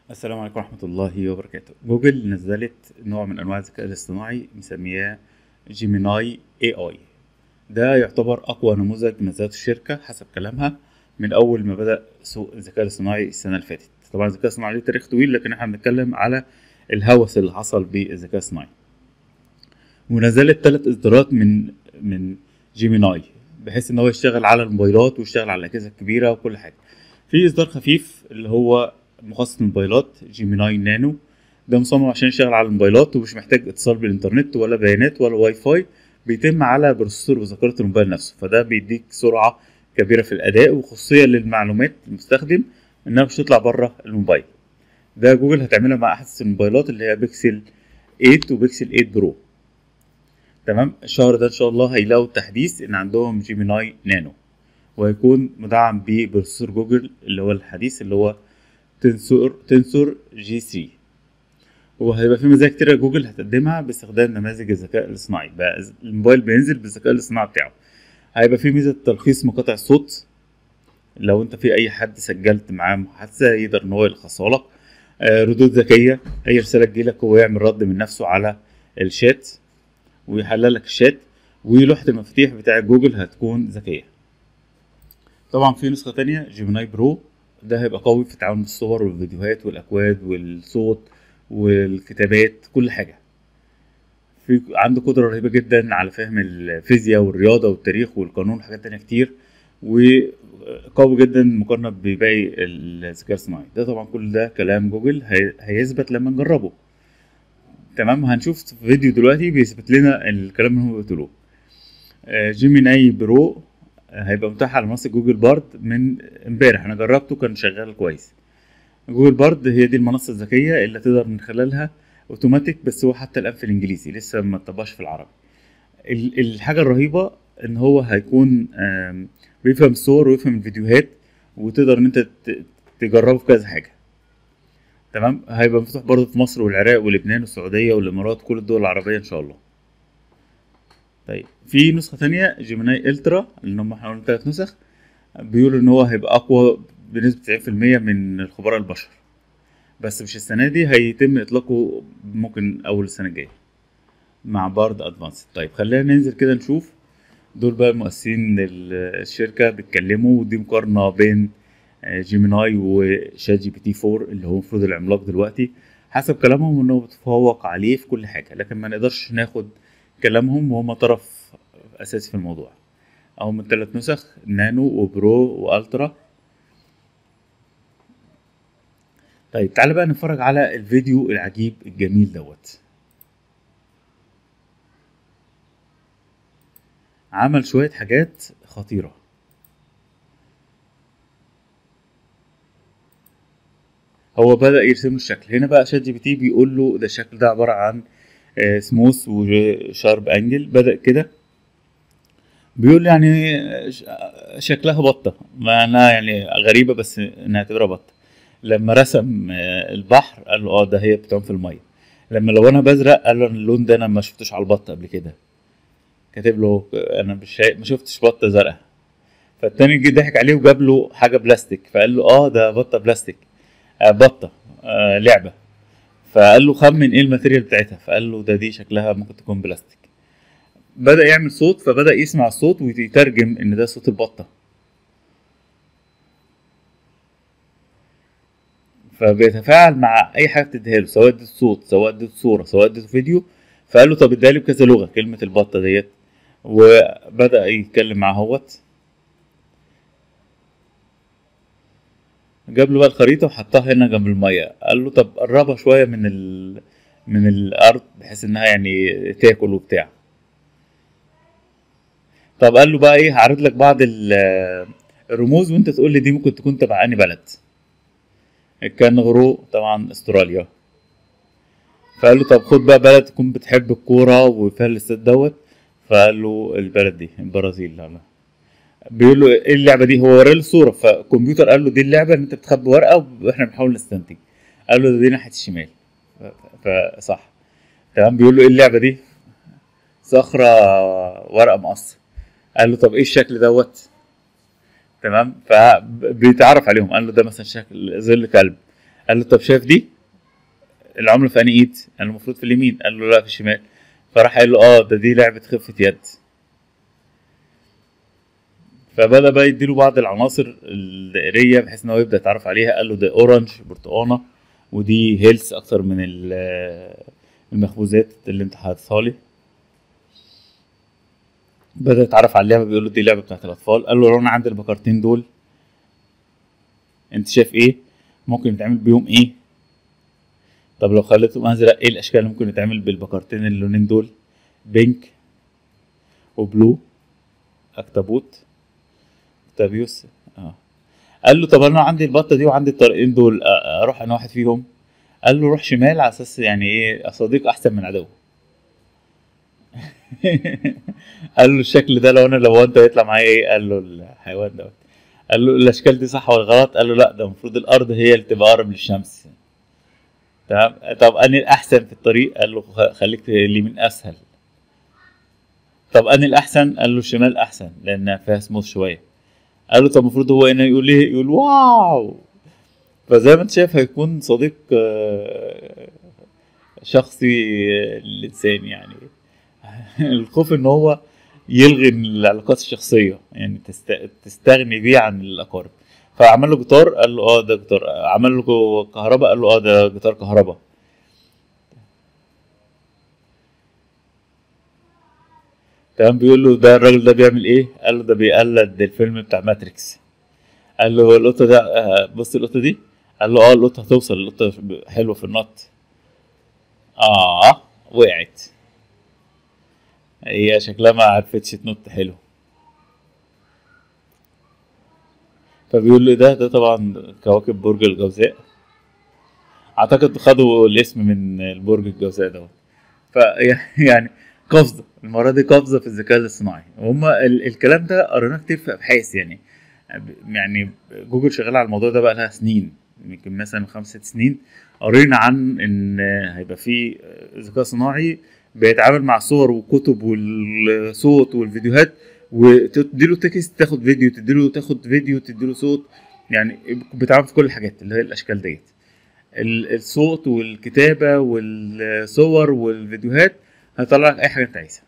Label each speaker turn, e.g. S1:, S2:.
S1: السلام عليكم ورحمة الله وبركاته جوجل نزلت نوع من أنواع الذكاء الاصطناعي مسمياه جيميناي اي اي ده يعتبر أقوى نموذج نزلته الشركة حسب كلامها من أول ما بدأ سوق الذكاء الاصطناعي السنة اللي فاتت طبعا الذكاء الاصطناعي ليه تاريخ طويل لكن احنا بنتكلم على الهوس اللي حصل بالذكاء الاصطناعي ونزلت ثلاث إصدارات من من جيميناي بحيث إن هو يشتغل على الموبايلات ويشتغل على الأجهزة الكبيرة وكل حاجة في إصدار خفيف اللي هو مخصص للموبايلات جيميناي نانو ده مصمم عشان يشتغل على الموبايلات ومش محتاج اتصال بالانترنت ولا بيانات ولا واي فاي بيتم على بروسيسور وذاكرة الموبايل نفسه فده بيديك سرعة كبيرة في الأداء وخصوصية للمعلومات المستخدم إنها مش تطلع بره الموبايل ده جوجل هتعملها مع أحدث الموبايلات اللي هي بيكسل 8 وبيكسل 8 برو تمام الشهر ده إن شاء الله هيلاقوا التحديث إن عندهم جيميناي نانو وهيكون مدعم ببروسيسور جوجل اللي هو الحديث اللي هو تنسور تنسور جي 3 وهيبقى في مزايا كتيرة جوجل هتقدمها باستخدام نماذج الذكاء الاصطناعي بقى الموبايل بينزل بالذكاء الاصطناعي بتاعه هيبقى في ميزة تلخيص مقاطع الصوت لو انت في اي حد سجلت معاه محادثة يقدر ان هو يلخصها لك آه ردود ذكية اي رسالة تجيلك هو يعمل رد من نفسه على الشات ويحلل لك الشات ولوحة المفاتيح بتاع جوجل هتكون ذكية طبعا في نسخة تانية جيميناي برو ده هيبقى قوي في التعامل بالصور والفيديوهات والاكواد والصوت والكتابات كل حاجه في عنده قدرة رهيبة جدا على فهم الفيزياء والرياضة والتاريخ والقانون وحاجات تانية كتير وقوي جدا مقارنة بباقي الذكاء الصناعي ده طبعا كل ده كلام جوجل هي... هيثبت لما نجربه تمام هنشوف فيديو دلوقتي بيثبت لنا الكلام اللي هم بيقولوه جيميناي برو هيبقى متاح على منصة جوجل بارد من امبارح انا جربته كان شغال كويس جوجل بارد هي دي المنصة الذكية اللي تقدر من خلالها اوتوماتيك بس هو حتى الان في الانجليزي لسه ما اتطبقش في العربي الحاجة الرهيبة ان هو هيكون بيفهم الصور ويفهم الفيديوهات وتقدر ان انت تجربه في كذا حاجة تمام هيبقى مفتوح برضه في مصر والعراق ولبنان والسعودية والامارات كل الدول العربية ان شاء الله طيب في نسخة تانية جيميناي الترا اللي هم احنا قلنا تلات نسخ بيقولوا ان هو هيبقى اقوى بنسبة تسعين في المية من الخبراء البشر بس مش السنة دي هيتم اطلاقه ممكن اول السنة الجاية مع بارد ادفانس طيب خلينا ننزل كده نشوف دول بقى مؤسسين الشركة بيتكلموا ودي مقارنة بين جيميناي وشات جي بي تي 4 اللي هو المفروض العملاق دلوقتي حسب كلامهم انه بتفوق عليه في كل حاجة لكن ما نقدرش ناخد كلامهم وهم طرف اساسي في الموضوع اهو من ثلاث نسخ نانو وبرو والترا طيب تعالى بقى نتفرج على الفيديو العجيب الجميل دوت عمل شوية حاجات خطيرة هو بدأ يرسم الشكل هنا بقى شات جي بي تي بيقول له ده الشكل ده عبارة عن سموث وشارب انجل بدأ كده بيقول يعني شكلها بطة معناها يعني غريبة بس نعتبرها بطة لما رسم البحر قال له اه ده هي بتعوم في المية لما لو انا بزرق قال له اللون ده انا ما شفتوش على البطة قبل كده كاتب له انا مش ما شفتش بطة زرقاء فالتاني جه ضحك عليه وجاب له حاجة بلاستيك فقال له اه ده بطة بلاستيك آه بطة آه لعبة فقال له خمن ايه الماتيريال بتاعتها فقال له ده دي شكلها ممكن تكون بلاستيك بدا يعمل صوت فبدا يسمع الصوت ويترجم ان ده صوت البطه فبيتفاعل مع اي حاجه بتديها له سواء اديته صوت سواء اديته صوره سواء اديته فيديو فقال له طب اديها لي بكذا لغه كلمه البطه ديت وبدا يتكلم مع هوت جاب له بقى الخريطه وحطها هنا جنب الميه قال له طب قربها شويه من ال... من الارض بحيث انها يعني تاكل وبتاع طب قال له بقى ايه هعرض لك بعض الرموز وانت تقول لي دي ممكن تكون تبع انهي بلد الكانغرو طبعا استراليا فقال له طب خد بقى بلد تكون بتحب الكوره وفيها الاستاد دوت فقال له البلد دي البرازيل لا لا بيقول له ايه اللعبه دي هو وراه الصوره فالكمبيوتر قال له دي اللعبه ان انت بتخبي ورقه واحنا بنحاول نستنتج قال له دي ناحيه الشمال فصح تمام بيقول له ايه اللعبه دي صخره ورقه مقص قال له طب ايه الشكل دوت تمام فبيتعرف عليهم قال له ده مثلا شكل ظل كلب قال له طب شايف دي العمله في انهي ايد قال له المفروض في اليمين قال له لا في الشمال فراح قال له اه ده دي لعبه خفه يد فبدا بقى يديله بعض العناصر الدائريه بحيث ان هو يبدا يتعرف عليها قال له ده اورنج برتقانه ودي هيلث اكتر من ال- المخبوزات اللي انت حاططها لي بدا يتعرف على اللعبه بيقول له دي لعبه بتاعت الاطفال قال له لو انا عندي البكرتين دول انت شايف ايه ممكن يتعمل بيهم ايه طب لو خليتهم ازرق ايه الاشكال اللي ممكن يتعمل بالبكرتين اللونين دول بينك وبلو اكتابوت اكتابيوس اه قال له طب انا عندي البطه دي وعندي الطريقين دول أ- اروح انا واحد فيهم قال له روح شمال على اساس يعني ايه صديق احسن من عدو قال له الشكل ده لو انا لو انت هيطلع معايا ايه قال له الحيوان دوت قال له الاشكال دي صح ولا غلط قال له لا ده المفروض الارض هي اللي تبقى اقرب للشمس تمام طب اني الاحسن في الطريق قال له خ- خليك اليمين اسهل طب اني الاحسن قال له الشمال احسن لانها فيها سموث شويه قال له طب المفروض هو هنا يقول ايه يقول واو فزي ما انت شايف هيكون صديق آه، شخصي آه، للانسان يعني الخوف ان هو يلغي العلاقات الشخصيه يعني تست... تستغني بيه عن الاقارب فعمل له جيتار قال له اه ده جيتار عمل له كهرباء قال له اه ده جيتار كهرباء تمام بيقول له ده الراجل ده بيعمل ايه قال له ده بيقلد الفيلم بتاع ماتريكس قال له القطه ده آه، بص القطه دي قال له اه القطه هتوصل القطه حلوه في النط اه وقعت هي شكلها ما عرفتش تنط حلو فبيقول له ده ده طبعا كواكب برج الجوزاء اعتقد خدوا الاسم من البرج الجوزاء دوت فيعني قفزه المره دي قفزه في الذكاء الاصطناعي وهم ال- الكلام ده قريناه كتير في ابحاث يعني يعني جوجل شغال على الموضوع ده بقى لها سنين يمكن مثلا خمس ست سنين قرينا عن ان هيبقى في ذكاء صناعي بيتعامل مع صور وكتب والصوت والفيديوهات وتديله تكست تاخد فيديو تديله تاخد فيديو تديله صوت يعني بيتعامل في كل الحاجات اللي هي الاشكال ديت ال- الصوت والكتابه والصور والفيديوهات هيطلع لك اي حاجه انت عايزها